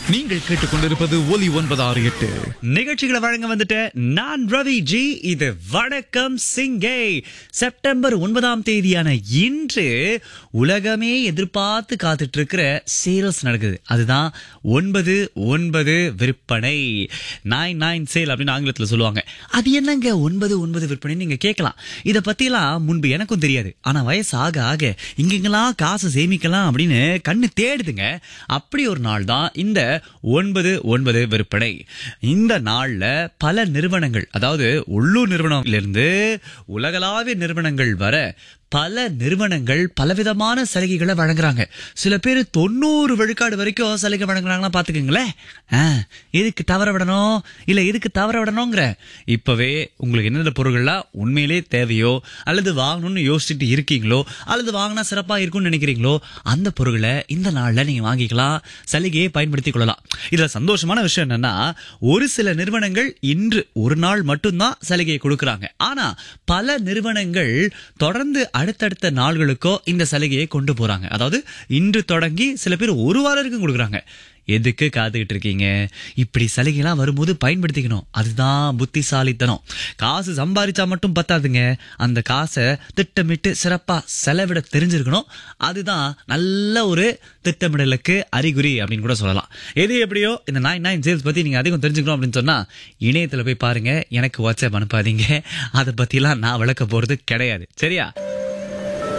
நீங்கள் கேட்டுக்கொண்டிருப்பது ஒலி ஒன்பது ஆறு எட்டு நிகழ்ச்சிகளை வழங்க வந்துட்ட நான் ரவி ஜி இது வணக்கம் சிங்கை செப்டம்பர் ஒன்பதாம் தேதியான இன்று உலகமே எதிர்பார்த்து காத்துட்டு இருக்கிற சேல்ஸ் நடக்குது அதுதான் ஒன்பது ஒன்பது விற்பனை நைன் நைன் சேல் அப்படின்னு ஆங்கிலத்தில் சொல்லுவாங்க அது என்னங்க ஒன்பது ஒன்பது விற்பனை நீங்க கேட்கலாம் இதை பத்தியெல்லாம் முன்பு எனக்கும் தெரியாது ஆனா வயசு ஆக ஆக இங்கெங்கெல்லாம் காசு சேமிக்கலாம் அப்படின்னு கண்ணு தேடுதுங்க அப்படி ஒரு நாள் தான் இந்த ஒன்பது ஒன்பது விற்பனை இந்த நாள்ல பல நிறுவனங்கள் அதாவது உள்ளூர் நிறுவனத்திலிருந்து உலகளாவிய நிறுவனங்கள் வர பல நிறுவனங்கள் பலவிதமான சலுகைகளை வழங்குறாங்க சில பேர் தொண்ணூறு விழுக்காடு வரைக்கும் சலுகை வழங்குறாங்களா பாத்துக்கோங்களேன் ஆ, இதுக்கு தவற விடணும் இல்ல இதுக்கு தவற விடணுங்கிற இப்பவே உங்களுக்கு என்னென்ன பொருள்கள்லாம் உண்மையிலே தேவையோ அல்லது வாங்கணும்னு யோசிச்சுட்டு இருக்கீங்களோ அல்லது வாங்கினா சிறப்பா இருக்கும்னு நினைக்கிறீங்களோ அந்த பொருட்களை இந்த நாள்ல நீங்க வாங்கிக்கலாம் சலுகையை பயன்படுத்திக் கொள்ளலாம் இதுல சந்தோஷமான விஷயம் என்னன்னா ஒரு சில நிறுவனங்கள் இன்று ஒரு நாள் மட்டும்தான் சலுகையை கொடுக்கறாங்க ஆனா பல நிறுவனங்கள் தொடர்ந்து அடுத்தடுத்த நாள்களுக்கோ இந்த சலுகையை கொண்டு போறாங்க அதாவது இன்று தொடங்கி சில பேர் ஒரு வாரம் வரைக்கும் கொடுக்குறாங்க எதுக்கு காத்துக்கிட்டு இருக்கீங்க இப்படி சலுகைலாம் வரும்போது பயன்படுத்திக்கணும் அதுதான் புத்திசாலித்தனம் காசு சம்பாதிச்சா மட்டும் பத்தாதுங்க அந்த காசை திட்டமிட்டு சிறப்பா செலவிட தெரிஞ்சிருக்கணும் அதுதான் நல்ல ஒரு திட்டமிடலுக்கு அறிகுறி அப்படின்னு கூட சொல்லலாம் எது எப்படியோ இந்த நைன் நைன் சேல்ஸ் பத்தி நீங்க அதிகம் தெரிஞ்சுக்கணும் அப்படின்னு சொன்னா இணையத்துல போய் பாருங்க எனக்கு வாட்ஸ்அப் அனுப்பாதீங்க அதை பத்திலாம் நான் விளக்க போறது கிடையாது சரியா